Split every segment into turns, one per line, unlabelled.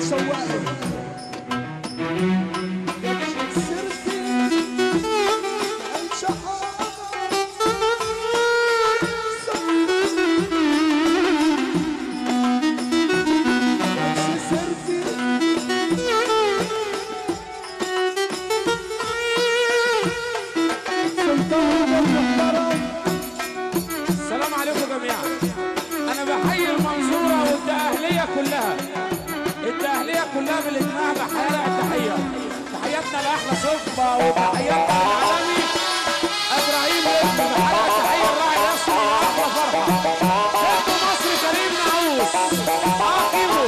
شواقي جابش سيرتي قال جابش سيرتي سلطان المحترم
السلام عليكم جميعا انا بحيي المنصوره والدقهليه كلها الدقهليه كلها بالاجماع بحيي التحيه تحياتنا لاحلى صفه وتحياتنا للعالمي ابراهيم لطفي بحيي التحيه الراعي الاسمر واحلى فرحه شيخ مصر كريم نعوس اه كيمو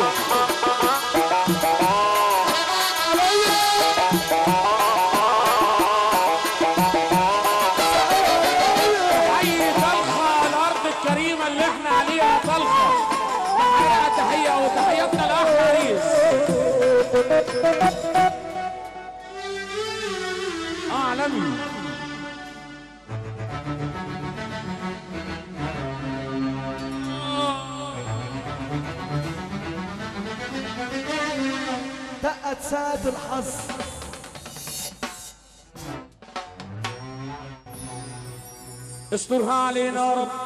حي طلخه الارض الكريمه اللي احنا عليها طلخه تحيه تحيه وتحياتنا لاحلى رئيس اه عالمي
دقت ساعة الحظ
استرها علينا يا رب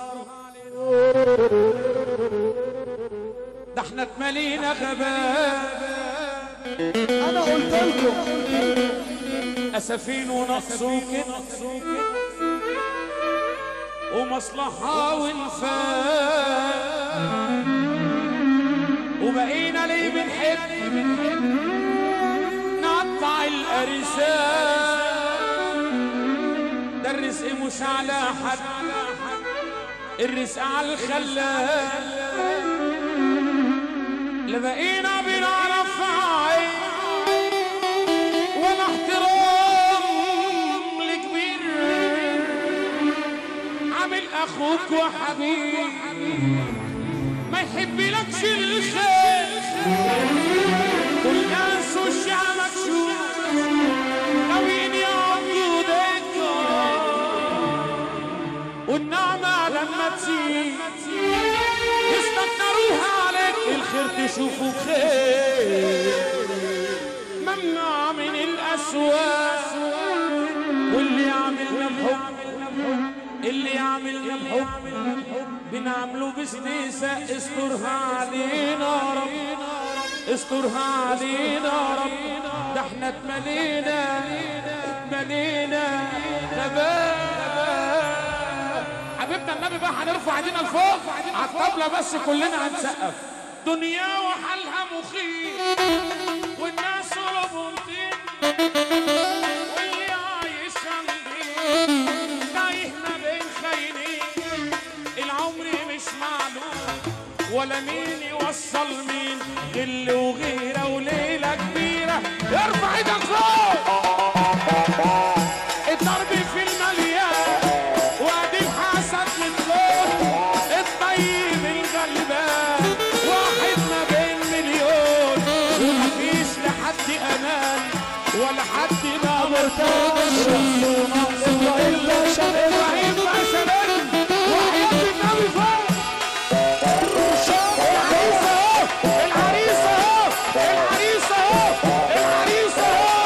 ده احنا اتملينا غباء
انا قلت لكم
اسفين ونقص وكده ومصلحة وانفاق وبقينا ليه بنحب نقطع الارزاق ده الرزق مش على حد الرزق على الخلاق لا بقينا بنعرف عين ولا احترام لكبير عامل اخوك وحبيب ما يحب لكش الخير كل ناس وشها مكشوف ناويين يعبدوا ديكا والنعمة لما تزيد يستكتروها عليك الخير تشوفه خير ممنوع من الأسواق واللي يعملنا بحب اللي يعملنا بحب بنعمله باستهزاء استرها علينا يا رب استرها علينا يا رب ده احنا اتملينا اتملينا نبات حبيبنا النبي بقى هنرفع ايدينا لفوق على الطبلة بس كلنا هنسقف دنيا وحالها مخيف والناس قلوبهم طين واللي عايش عندي تايه ما بين خاينين العمر مش معلوم ولا مين يوصل مين غل وغيره وليله كبيره ارفع ايدك فوق الضرب في المليان وادي الحسد للفوق الطيب الغلبان واحد ما بين مليون ومفيش لحد امان ولا حد ما مرتاح رسول مقصود الا شر ابراهيم مثلا واحد في النبي فوق العريس اهو العريس اهو العريس اهو العريس اهو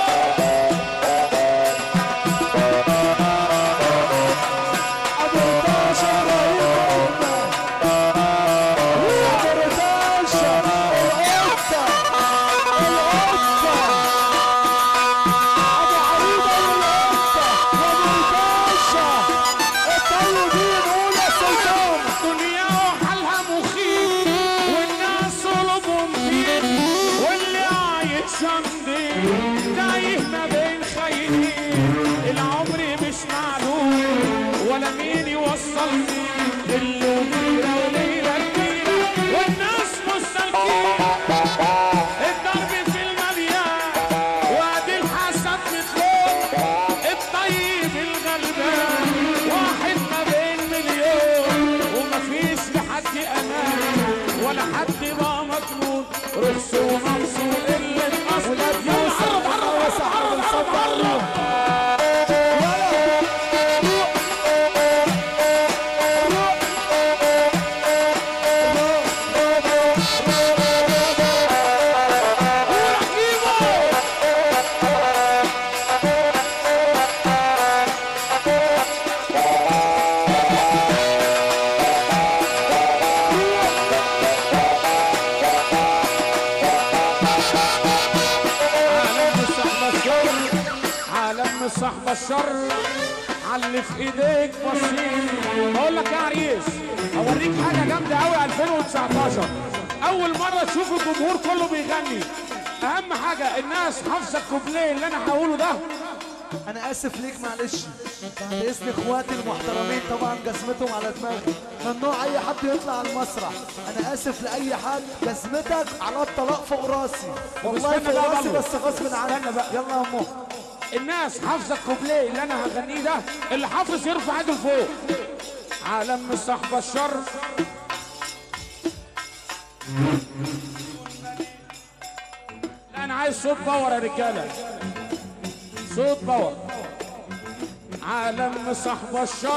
ابو رطاشة ابو رطاشة القطة القطة ابو عريضة والقطة وابو رطاشة الطيبين قول يا سلطان
دنيا وحالها مخيف والناس قلوبهم فيه واللي عايش عندي تايه ما بين خاينين العمر مش معلوم ولا مين يوصلني اللي وغيره وليله كبيره والناس مستلكين الضرب في المليان وادي الحسد مطلوب الطيب الغلبان واحد ما بين مليون ومفيش لحد امان ولا حد بقى مطلوب رخص ومنصور اللي الاصل يلا قرب قرب قرب قرب قرب قرب صاحب الشر علي في ايديك بصين بقول لك يا عريس اوريك حاجه جامده قوي 2019 اول مره تشوف الجمهور كله بيغني اهم حاجه الناس حافظه الكوبليه اللي انا هقوله ده
انا اسف ليك معلش بعد اذن اخواتي المحترمين طبعا جزمتهم على دماغي ممنوع اي حد يطلع على المسرح انا اسف لاي حد جزمتك على الطلاق فوق راسي والله
استنى
فوق
بقى
راسي
برضه.
بس غصب عني
استنى بقى.
يلا يا امه
الناس حافظه الكوبليه اللي انا هغنيه ده اللي حافظ يرفع ايده لفوق عالم صاحب الشر لا انا عايز صوت باور يا رجاله صوت باور عالم صاحب الشر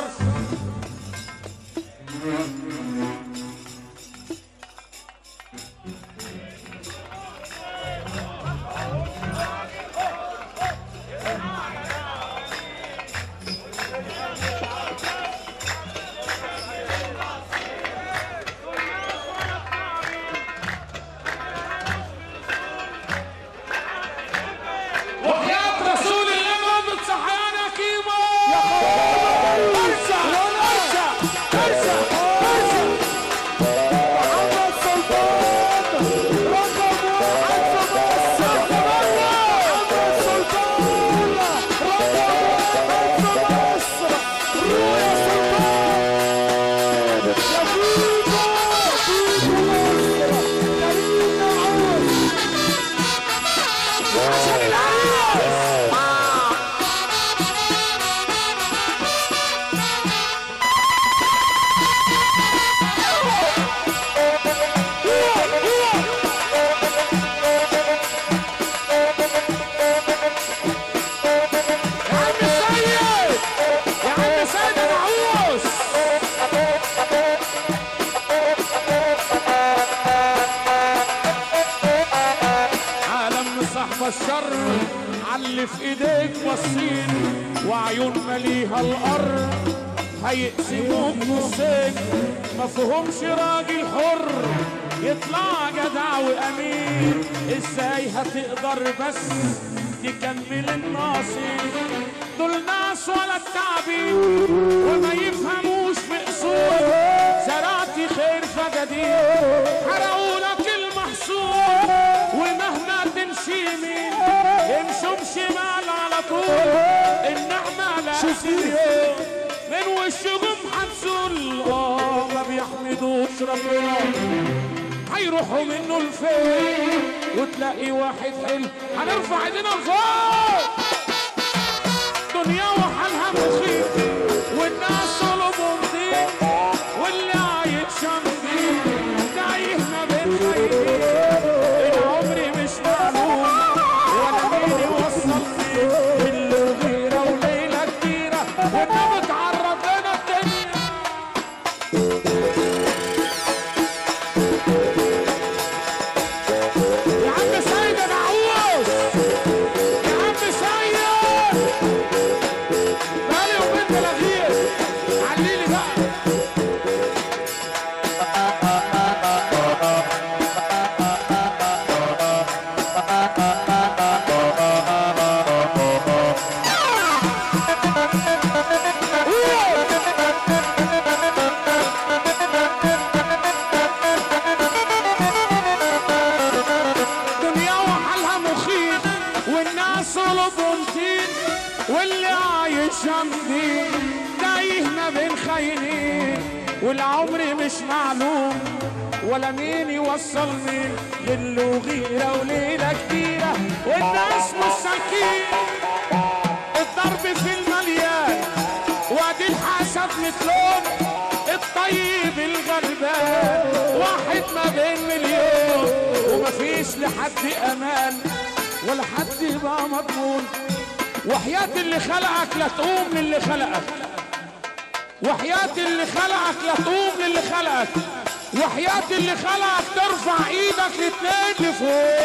وحياة رسول الله ما بتصحيان يا كيمو ارجع ارجع ارجع ارجع
محمد سلطان رقم واحد في مصر محمد سلطان رقم واحد في مصر روح يا سلطان يا فيجو فيجو مصر كريم نعوش
عشان العريس يا عم سيد يا عم سيد العوس عالم صاحب الشر علي في ايديك بصين وعيون مليها الارض هيقسموك نصين ما فيهمش راجل حر يطلع جدع وامين ازاي هتقدر بس تكمل الناصين دول ناس ولا التعبين وما يفهموش في اصول زرعت خير فجديد حرقوا لك المحصول ومهما تمشي يمين يمشوا بشمال على طول النعمة لا سيئة من وشهم هتزول اه ما بيحمدوش ربنا هيروحوا منه لفين وتلاقي واحد حلو هنرفع ايدينا لفوق دنيا وحالها مخيف والناس قلوبهم ضيق واللي عايش شمسين تايه ما بين خيرين العمر مش معلوم ولا مين يوصل فين اللي غيره وليله كتيره وانا متعرض لنا الدنيا يا عم سيد انا عوز يا عم سيد بقالي يومين بلاغيك عليلي بقى دنيا وحالها مخيف والناس قلوبهم طين واللي عايش جنبي تايه ما بين خاينين والعمر مش معلوم ولا مين يوصل مين للو غيرة وليلة كتيرة والناس مساكين الضرب في المليان وادي الحسب مثلهم الطيب الغلبان واحد ما بين مليون ومفيش لحد امان ولا حد يبقى مضمون وحياة اللي خلقك لا تقوم للي خلقك وحياة اللي خلقك لا تقوم للي خلقك وحياة اللي خلقك ترفع ايدك الاتنين لفوق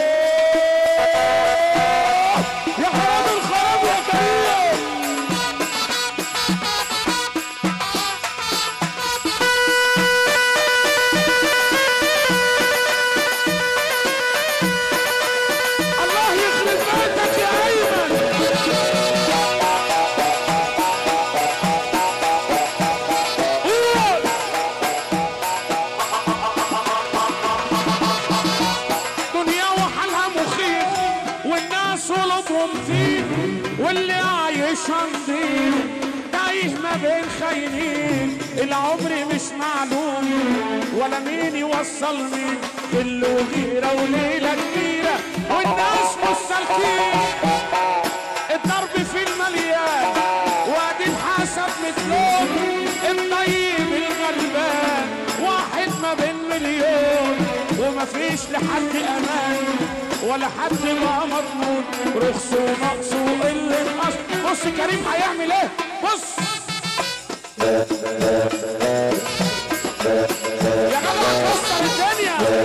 يا خراب الخراب يا كريم الله يخرب بيتك يا ايمن صامتين واللي عايش نضيف تايه ما بين خاينين العمر مش معلوم ولا مين يوصل مين اللي غيرة وليلة كبيرة والناس مستلكين الضرب في المليان وادي الحسب مثلهم الطيب الغلبان واحد ما بين مليون ومفيش لحد امان ولا حد ما مضمون رخص ونقص وقلة اصل بص كريم هيعمل ايه بص يا جدع كسر الدنيا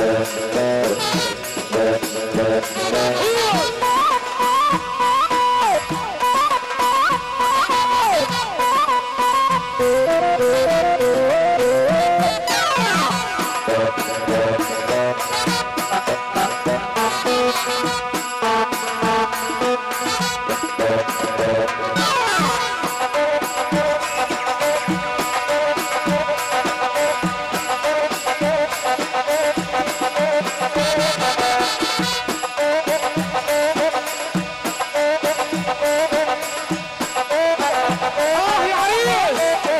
اه يا عريس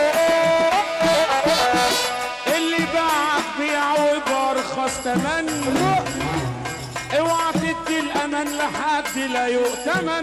اللي باعك بيعه بارخص تمن اوعى تدي الامان لحد لا يؤتمن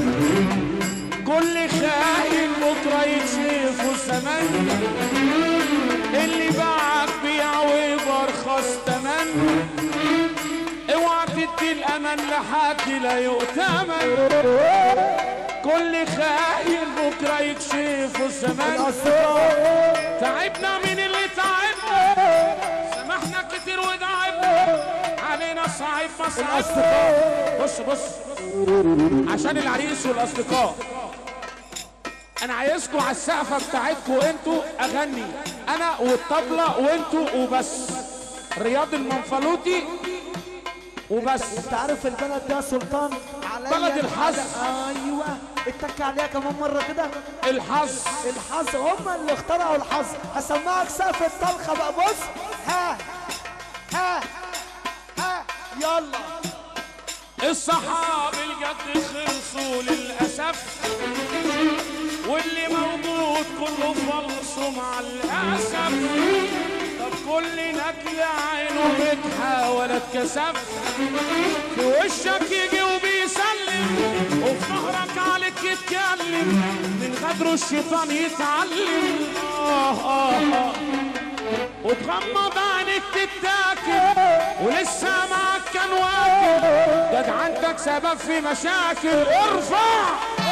كل خاين بكره يكشفه الزمن اللي باعك بيعه بارخص تمن اوعى تدي الامان لحد لا يؤتمن كل خاين بكره يكشفه الزمان
الأصدقاء
تعبنا من اللي تعبنا سمحنا كتير وتعبنا علينا صعيب مصعب
الأصدقاء
بص بص عشان العريس والاصدقاء انا عايزكم على السقفه بتاعتكم انتوا اغني انا والطبله وانتوا وبس رياض المنفلوطي وبس
انت عارف البلد ده يا سلطان عليا
بلد الحظ.
ايوه اتك عليها كمان مره كده
الحظ
الحظ هم اللي اخترعوا الحظ هسمعك سقف الطلخه بقى بص ها ها ها يلا
الصحاب الجد خلصوا للأسف واللي موجود كله فلصوا مع الأسف طب كل نكل عينه بتحاول اتكسف في وشك يجي وبيسلم وفي ظهرك عليك يتكلم من غدره الشيطان يتعلم آه آه آه وتغمض عينك تتاكل ولسه معك كان واكل جد عندك سبب في مشاكل ارفع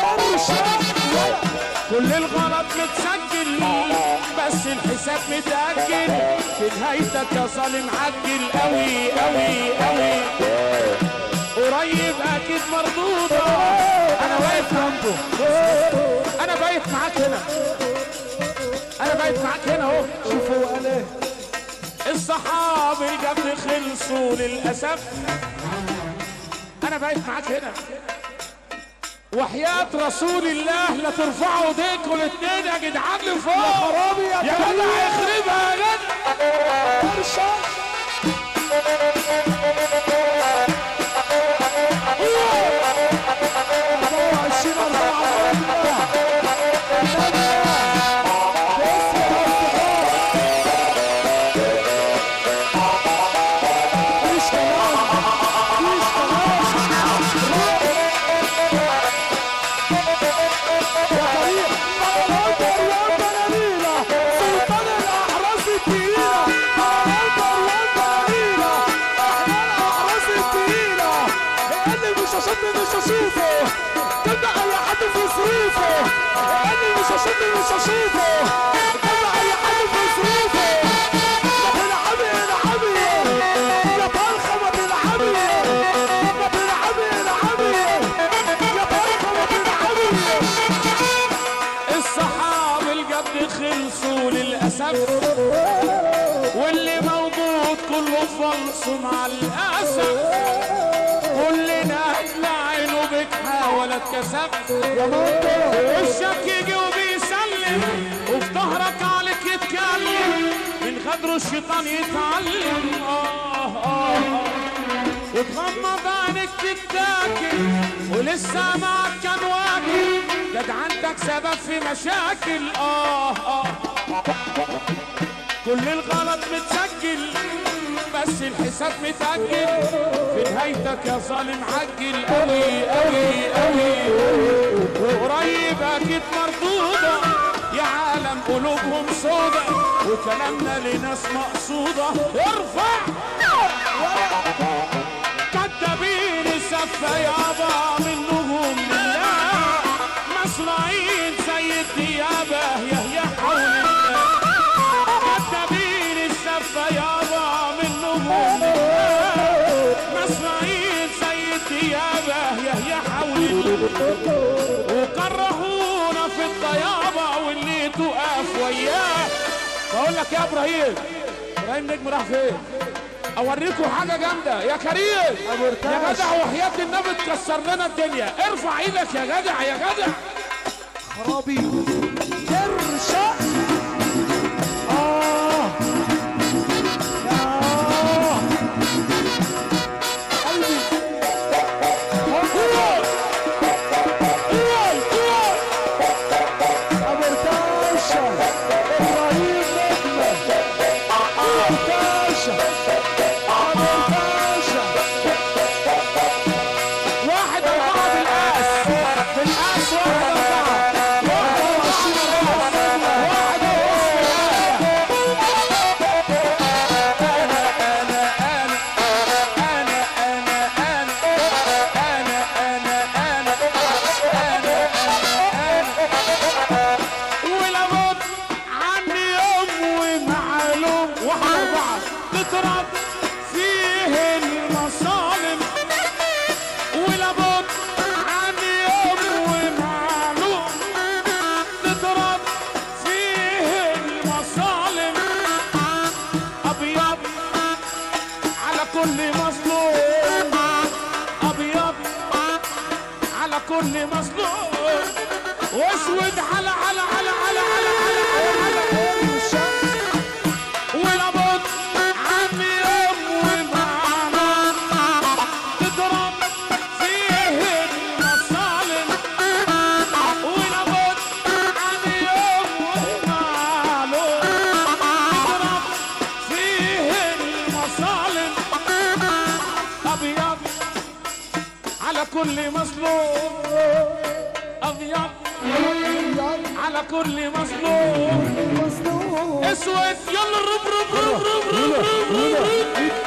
كل الغلط متسجل بس الحساب متأجل في نهايتك يا ظالم عجل قوي قوي قوي قريب اكيد مردودة انا واقف جنبه انا بايت معاك هنا انا بايت معاك هنا اهو
شوفوا هو قال ايه
الصحاب الجد خلصوا للأسف أنا بقيت معاك هنا وحياة رسول الله لا ترفعوا ايديكم الاتنين يا جدعان لفوق
يا خرابي يا
يا جدع
كريم.
يخربها يا جدع
فرشه أربعة وعشرين أربعة مفيش كلام مفيش كلام يا كريم أكبر والبلالينا سلطان الأحراس التقيلة أكبر والبلالينا إحنا الأحراس التقيلة اللي مش هشد مش هشوفه تبدأ أي حد في ظروفه اللي مش هشد مش هشوفه تبدأ أي حد في ظروفه ما تلعبي العبي يا طلخة ما تلعبي ما تلعبي العبي يا طلخة ما تلعبي
الصحاب الجد خلصوا للأسف واللي موجود كله فلصوا مع الأسف كلنا هتلاقي عينه بتحاول اتكسف
يا مامتو
وشك يجي وبيسلم وفي ظهرك عليك يتكلم من غدره الشيطان يتعلم آه آه آه وتغمض عينك تتاكل لسه معك كان واكل جدعنتك سبب في مشاكل اه اه كل الغلط متسجل بس الحساب متأجل في نهايتك يا ظالم عجل قوي قوي قوي وقريب اكيد مردودة يا عالم قلوبهم سودة وكلامنا لناس مقصودة ارفع كدابين السفة يابا من نجوم لله مصنعين زي الديابة يا يا حول الله كدابين السفة يابا من نجوم لله مصنعين زي الديابة يا يا حول الله وكرهونا في الطيابة واللي تقف وياه بقول لك يا ابراهيم ابراهيم نجم راح فين اوريكم حاجه جامده يا كريم
أبو
يا
ارتاش.
جدع وحياه النبي تكسر لنا الدنيا ارفع ايدك يا جدع يا جدع
خرابي ترشق آه آه قلبي
قول قول قول
أبو ارتاشة إبراهيم نجمة أبو ارتاشة أبو ارتاشة
واحد أربعة بالقاس بالقاس واحد أربعة واحد وعشرين أربعة واحد ولابد عني يوم ومعلوم واحد أربعة تضرب فيه المصالم ولابد عني يوم ومعلوم تضرب فيه المصالم أبيض على كل مظلوم أبيض على كل مظلوم واسود على على على على على على على, على ولابد عن يوم ومعنا تضرب فيه المصالم ولابد عن يوم ومعنا تضرب فيه المصالم ابيض على كل مظلوم ابيض على كل مظلوم
مصنوع
اسود يلا رب رب رب رب رب رب رب